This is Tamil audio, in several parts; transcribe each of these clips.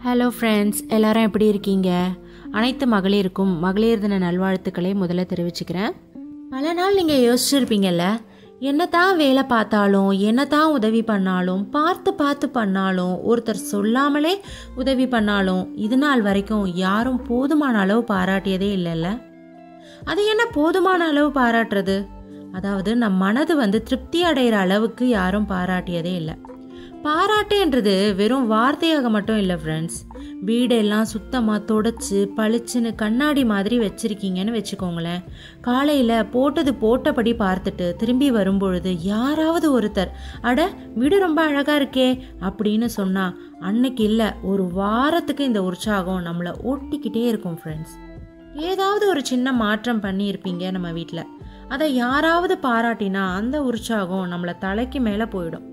ஹலோ ஃப்ரெண்ட்ஸ் எல்லாரும் எப்படி இருக்கீங்க அனைத்து மகளிருக்கும் மகளிர் தின நல்வாழ்த்துக்களை முதல்ல தெரிவிச்சுக்கிறேன் பல நாள் நீங்கள் யோசிச்சிருப்பீங்கல்ல என்னதான் வேலை பார்த்தாலும் என்னதான் உதவி பண்ணாலும் பார்த்து பார்த்து பண்ணாலும் ஒருத்தர் சொல்லாமலே உதவி பண்ணாலும் இது நாள் வரைக்கும் யாரும் போதுமான அளவு பாராட்டியதே இல்லைல்ல அது என்ன போதுமான அளவு பாராட்டுறது அதாவது நம் மனது வந்து திருப்தி அடைகிற அளவுக்கு யாரும் பாராட்டியதே இல்லை பாராட்டுன்றது வெறும் வார்த்தையாக மட்டும் இல்லை ஃப்ரெண்ட்ஸ் வீடெல்லாம் சுத்தமாக தொடச்சி பளிச்சுன்னு கண்ணாடி மாதிரி வச்சுருக்கீங்கன்னு வச்சுக்கோங்களேன் காலையில் போட்டது போட்டபடி பார்த்துட்டு திரும்பி வரும்பொழுது யாராவது ஒருத்தர் அட வீடு ரொம்ப அழகாக இருக்கே அப்படின்னு சொன்னால் அன்னைக்கு இல்லை ஒரு வாரத்துக்கு இந்த உற்சாகம் நம்மளை ஓட்டிக்கிட்டே இருக்கும் ஃப்ரெண்ட்ஸ் ஏதாவது ஒரு சின்ன மாற்றம் பண்ணியிருப்பீங்க நம்ம வீட்டில் அதை யாராவது பாராட்டினா அந்த உற்சாகம் நம்மளை தலைக்கு மேலே போயிடும்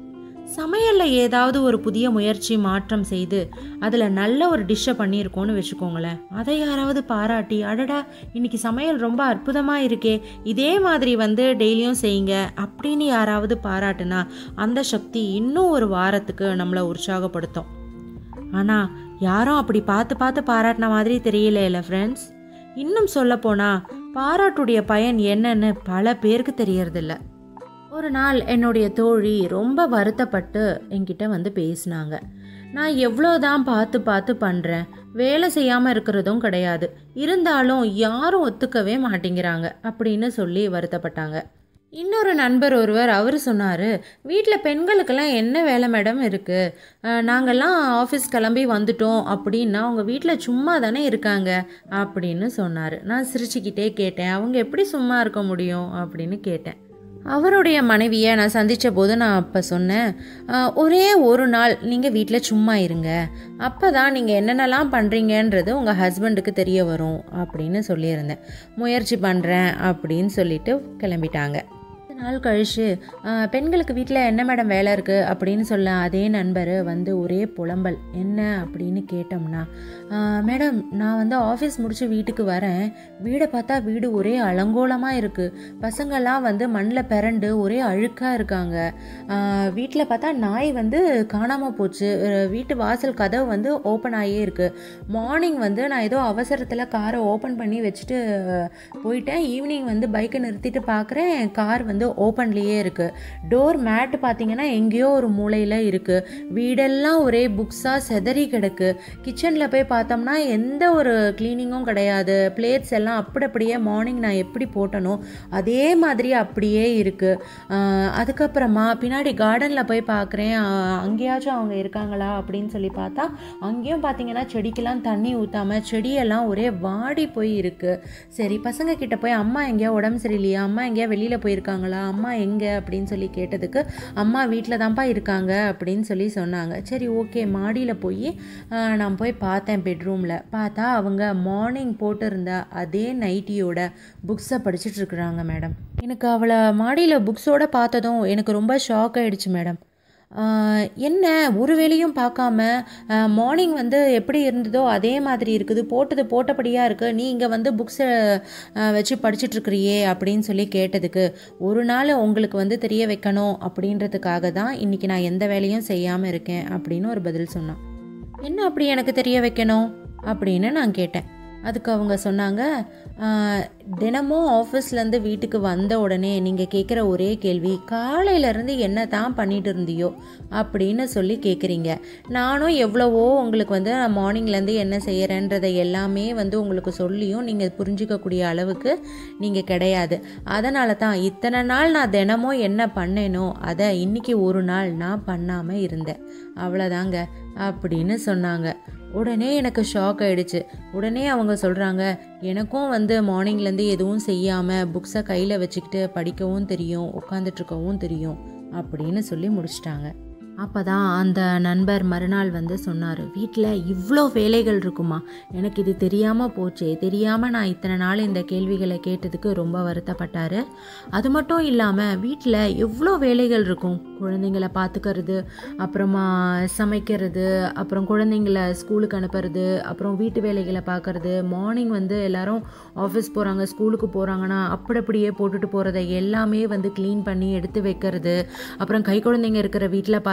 சமையலில் ஏதாவது ஒரு புதிய முயற்சி மாற்றம் செய்து அதில் நல்ல ஒரு டிஷ்ஷை பண்ணியிருக்கோன்னு வச்சுக்கோங்களேன் அதை யாராவது பாராட்டி அடடா இன்னைக்கு சமையல் ரொம்ப அற்புதமாக இருக்கே இதே மாதிரி வந்து டெய்லியும் செய்யுங்க அப்படின்னு யாராவது பாராட்டுனா அந்த சக்தி இன்னும் ஒரு வாரத்துக்கு நம்மளை உற்சாகப்படுத்தும் ஆனால் யாரும் அப்படி பார்த்து பார்த்து பாராட்டின மாதிரி தெரியல இல்லை ஃப்ரெண்ட்ஸ் இன்னும் சொல்லப்போனால் பாராட்டுடைய பயன் என்னன்னு பல பேருக்கு தெரியறதில்ல ஒரு நாள் என்னுடைய தோழி ரொம்ப வருத்தப்பட்டு என்கிட்ட வந்து பேசினாங்க நான் எவ்வளோ தான் பார்த்து பார்த்து பண்ணுறேன் வேலை செய்யாமல் இருக்கிறதும் கிடையாது இருந்தாலும் யாரும் ஒத்துக்கவே மாட்டேங்கிறாங்க அப்படின்னு சொல்லி வருத்தப்பட்டாங்க இன்னொரு நண்பர் ஒருவர் அவர் சொன்னார் வீட்டில் பெண்களுக்கெல்லாம் என்ன வேலை மேடம் இருக்குது நாங்கள்லாம் ஆஃபீஸ் கிளம்பி வந்துட்டோம் அப்படின்னா அவங்க வீட்டில் சும்மா தானே இருக்காங்க அப்படின்னு சொன்னார் நான் சிரிச்சுக்கிட்டே கேட்டேன் அவங்க எப்படி சும்மா இருக்க முடியும் அப்படின்னு கேட்டேன் அவருடைய மனைவியை நான் சந்தித்த போது நான் அப்போ சொன்னேன் "ஆஹ், ஒரே ஒரு நாள் நீங்கள் வீட்டில் சும்மா இருங்க அப்போ தான் நீங்கள் என்னென்னலாம் பண்ணுறீங்கன்றது உங்கள் ஹஸ்பண்டுக்கு தெரிய வரும் அப்படின்னு சொல்லியிருந்தேன் முயற்சி பண்ணுறேன் அப்படின்னு சொல்லிட்டு கிளம்பிட்டாங்க பத்து நாள் கழிச்சு "ஆஹ், பெண்களுக்கு வீட்டில் என்ன மேடம் வேலை இருக்குது அப்படின்னு சொல்ல அதே நண்பர் வந்து ஒரே புலம்பல் என்ன அப்படின்னு கேட்டோம்னா "ஆஹ், மேடம் நான் வந்து ஆஃபீஸ் முடிச்சு வீட்டுக்கு வரேன் வீடை பார்த்தா வீடு ஒரே அலங்கோலமாக இருக்குது பசங்கள்லாம் வந்து மண்ணில் பிறண்டு ஒரே அழுக்காக இருக்காங்க வீட்டில் பார்த்தா நாய் வந்து காணாமல் போச்சு அஹ் வீட்டு வாசல் கதவு வந்து ஓப்பன் ஆகியே இருக்குது மார்னிங் வந்து நான் ஏதோ அவசரத்தில் காரை ஓப்பன் பண்ணி வச்சுட்டு அஹ், போயிட்டேன் ஈவினிங் வந்து பைக்கை நிறுத்திட்டு பார்க்குறேன் கார் வந்து ஓப்பன்லேயே இருக்குது டோர் மேட்டு பார்த்தீங்கன்னா எங்கேயோ ஒரு மூலையில் இருக்குது வீடெல்லாம் ஒரே புக்ஸாக செதறி கிடக்கு கிச்சனில் போய் பார்த்தோம்னா எந்த ஒரு க்ளீனிங்கும் கிடையாது பிளேட்ஸ் எல்லாம் அப்படி அப்படியே மார்னிங் நான் எப்படி போட்டனோ அதே மாதிரி அப்படியே இருக்குது அதுக்கப்புறமா பின்னாடி கார்டனில் போய் பார்க்குறேன் அங்கேயாச்சும் அவங்க இருக்காங்களா அப்படின்னு சொல்லி பார்த்தா அங்கேயும் பார்த்தீங்கன்னா செடிக்கெல்லாம் தண்ணி ஊற்றாம செடியெல்லாம் ஒரே வாடி போய் இருக்குது சரி பசங்க கிட்ட போய் அம்மா எங்கேயா உடம்பு சரியில்லையா அம்மா எங்கேயா வெளியில் போயிருக்காங்களா அம்மா எங்கே அப்படின்னு சொல்லி கேட்டதுக்கு அம்மா வீட்டில் தான்ப்பா இருக்காங்க அப்படின்னு சொல்லி சொன்னாங்க சரி ஓகே மாடியில் போய் ஆஹ், நான் போய் பார்த்தேன் பெட்ரூமில் பார்த்தா அவங்க மார்னிங் போட்டிருந்த அதே நைட்டியோட புக்ஸை படிச்சுட்டு இருக்கிறாங்க மேடம் எனக்கு அவளை மாடியில் புக்ஸோட பார்த்ததும் எனக்கு ரொம்ப ஷாக் ஆயிடுச்சு மேடம் ஆஹ், என்ன ஒரு வேலையும் பார்க்காம மார்னிங் வந்து எப்படி இருந்ததோ அதே மாதிரி இருக்குது போட்டது போட்டபடியாக இருக்குது நீ இங்கே வந்து புக்ஸை வச்சு படிச்சுட்டு இருக்கிறியே அப்படின்னு சொல்லி கேட்டதுக்கு ஒரு நாள் உங்களுக்கு வந்து தெரிய வைக்கணும் அப்படின்றதுக்காக தான் இன்றைக்கி நான் எந்த வேலையும் செய்யாமல் இருக்கேன் அப்படின்னு ஒரு பதில் சொன்னான் என்ன அப்படி எனக்கு தெரிய வைக்கணும் அப்படின்னு நான் கேட்டேன் அதுக்கு அவங்க சொன்னாங்க "ஆஹ், தினமும் ஆஃபீஸ்லேருந்து வீட்டுக்கு வந்த உடனே நீங்கள் கேட்குற ஒரே கேள்வி காலையிலேருந்து என்ன தான் பண்ணிட்டு இருந்தியோ அப்படின்னு சொல்லி கேட்குறீங்க நானும் எவ்வளவோ உங்களுக்கு வந்து மார்னிங்லேருந்து என்ன செய்கிறேன்றதை எல்லாமே வந்து உங்களுக்கு சொல்லியும் நீங்கள் புரிஞ்சிக்கக்கூடிய அளவுக்கு நீங்கள் கிடையாது அதனால தான் இத்தனை நாள் நான் தினமும் என்ன பண்ணேனோ அதை இன்னைக்கு ஒரு நாள் நான் பண்ணாமல் இருந்தேன் அவ்வளோதாங்க அப்படின்னு சொன்னாங்க உடனே எனக்கு ஷாக் ஆயிடுச்சு உடனே அவங்க சொல்கிறாங்க எனக்கும் வந்து மார்னிங்லேருந்து எதுவும் செய்யாமல் புக்ஸை கையில் வச்சுக்கிட்டு படிக்கவும் தெரியும் உட்காந்துட்ருக்கவும் தெரியும் அப்படின்னு சொல்லி முடிச்சிட்டாங்க அப்போ தான் அந்த நண்பர் மறுநாள் வந்து சொன்னார் வீட்டில் இவ்வளோ வேலைகள் இருக்குமா எனக்கு இது தெரியாமல் போச்சே தெரியாமல் நான் இத்தனை நாள் இந்த கேள்விகளை கேட்டதுக்கு ரொம்ப வருத்தப்பட்டார் அது மட்டும் இல்லாமல் வீட்டில் எவ்வளோ வேலைகள் இருக்கும் குழந்தைங்கள பார்த்துக்கிறது அப்புறமா சமைக்கிறது அப்புறம் குழந்தைங்கள ஸ்கூலுக்கு அனுப்புறது அப்புறம் வீட்டு வேலைகளை பார்க்கறது மார்னிங் வந்து எல்லாரும் ஆஃபீஸ் போகிறாங்க ஸ்கூலுக்கு போகிறாங்கன்னா அப்படி அப்படியே போட்டுட்டு போகிறத எல்லாமே வந்து க்ளீன் பண்ணி எடுத்து வைக்கிறது அப்புறம் கை குழந்தைங்க இருக்கிற வீட்டில் பார்த்தா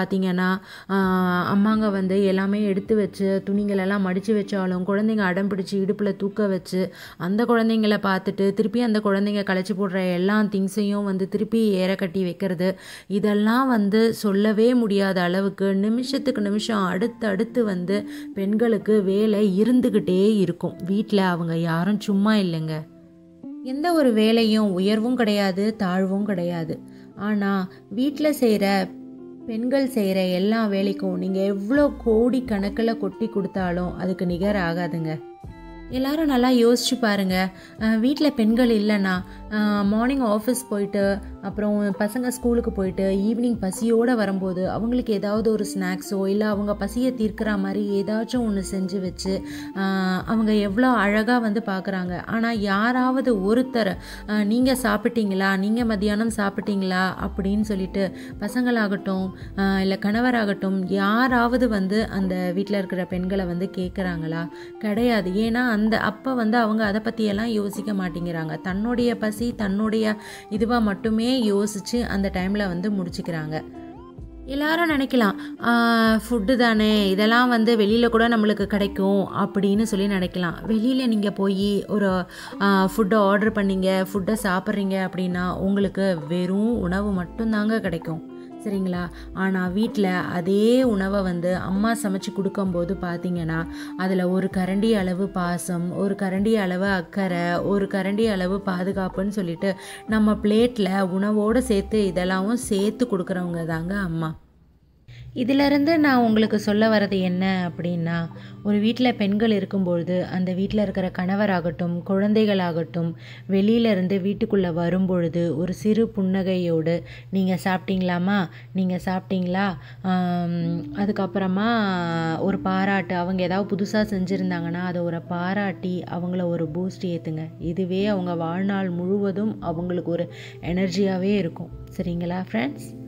பார்த்தீங்கன்னா ஆஹ், அம்மாங்க வந்து எல்லாமே எடுத்து வச்சு துணிங்களெல்லாம் மடித்து வச்சாலும் குழந்தைங்க அடம் பிடிச்சி இடுப்பில் தூக்க வச்சு அந்த குழந்தைங்கள பார்த்துட்டு திருப்பி அந்த குழந்தைங்க களைச்சி போடுற எல்லா திங்ஸையும் வந்து திருப்பி ஏற கட்டி வைக்கிறது இதெல்லாம் வந்து சொல்லவே முடியாத அளவுக்கு நிமிஷத்துக்கு நிமிஷம் அடுத்து அடுத்து வந்து பெண்களுக்கு வேலை இருந்துக்கிட்டே இருக்கும் வீட்டில் அவங்க யாரும் சும்மா இல்லைங்க எந்த ஒரு வேலையும் உயர்வும் கிடையாது தாழ்வும் கிடையாது ஆனால் வீட்டில் செய்கிற பெண்கள் செய்கிற எல்லா வேலைக்கும் நீங்கள் எவ்வளோ கோடி கணக்கில் கொட்டி கொடுத்தாலும் அதுக்கு நிகர் ஆகாதுங்க எல்லாரும் நல்லா யோசிச்சு பாருங்க வீட்டில் பெண்கள் இல்லைன்னா மார்னிங் ஆஃபீஸ் போயிட்டு அப்புறம் பசங்க ஸ்கூலுக்கு போயிட்டு ஈவினிங் பசியோடு வரும்போது அவங்களுக்கு ஏதாவது ஒரு ஸ்நாக்ஸோ இல்லை அவங்க பசியை தீர்க்கிற மாதிரி ஏதாச்சும் ஒன்று செஞ்சு வச்சு ஆஹ், அவங்க எவ்வளோ அழகாக வந்து பார்க்குறாங்க ஆனால் யாராவது ஒருத்தர் நீங்கள் சாப்பிட்டீங்களா நீங்கள் மத்தியானம் சாப்பிட்டீங்களா அப்படின்னு சொல்லிட்டு பசங்களாகட்டும் இல்லை கணவராகட்டும் யாராவது வந்து அந்த வீட்டில் இருக்கிற பெண்களை வந்து கேட்குறாங்களா கிடையாது ஏன்னா அந்த அப்போ வந்து அவங்க அதை பற்றியெல்லாம் யோசிக்க மாட்டேங்கிறாங்க தன்னுடைய பசி தன்னுடைய இதுவாக மட்டுமே யோசித்து அந்த டைமில் வந்து முடிச்சுக்கிறாங்க எல்லாரும் நினைக்கலாம் ஃபுட்டு தானே இதெல்லாம் வந்து வெளியில் கூட நம்மளுக்கு கிடைக்கும் அப்படின்னு சொல்லி நினைக்கலாம் வெளியில் நீங்கள் போய் ஒரு ஃபுட்டை ஆர்டர் பண்ணீங்க ஃபுட்டை சாப்பிட்றீங்க அப்படின்னா உங்களுக்கு வெறும் உணவு மட்டும்தாங்க கிடைக்கும் சரிங்களா ஆனால் வீட்டில் அதே உணவை வந்து அம்மா சமைச்சு கொடுக்கும்போது பார்த்தீங்கன்னா அதில் ஒரு கரண்டி அளவு பாசம் ஒரு கரண்டி அளவு அக்கறை ஒரு கரண்டி அளவு பாதுகாப்புன்னு சொல்லிட்டு நம்ம பிளேட்டில் உணவோடு சேர்த்து இதெல்லாமும் சேர்த்து கொடுக்குறவங்க தாங்க அம்மா இதிலிருந்து நான் உங்களுக்கு சொல்ல வர்றது என்ன அப்படின்னா ஒரு வீட்டில் பெண்கள் இருக்கும்பொழுது அந்த வீட்டில் இருக்கிற கணவராகட்டும் குழந்தைகளாகட்டும் வெளியிலேருந்து வீட்டுக்குள்ளே வரும்பொழுது ஒரு சிறு புன்னகையோடு நீங்கள் சாப்பிட்டீங்களாம்மா நீங்கள் சாப்பிட்டீங்களா ஆம், அதுக்கப்புறமா ஒரு பாராட்டு அவங்க ஏதாவது புதுசாக செஞ்சுருந்தாங்கன்னா அதை ஒரு பாராட்டி அவங்கள ஒரு பூஸ்ட் ஏற்றுங்க இதுவே அவங்க வாழ்நாள் முழுவதும் அவங்களுக்கு ஒரு எனர்ஜியாகவே இருக்கும் சரிங்களா ஃப்ரெண்ட்ஸ்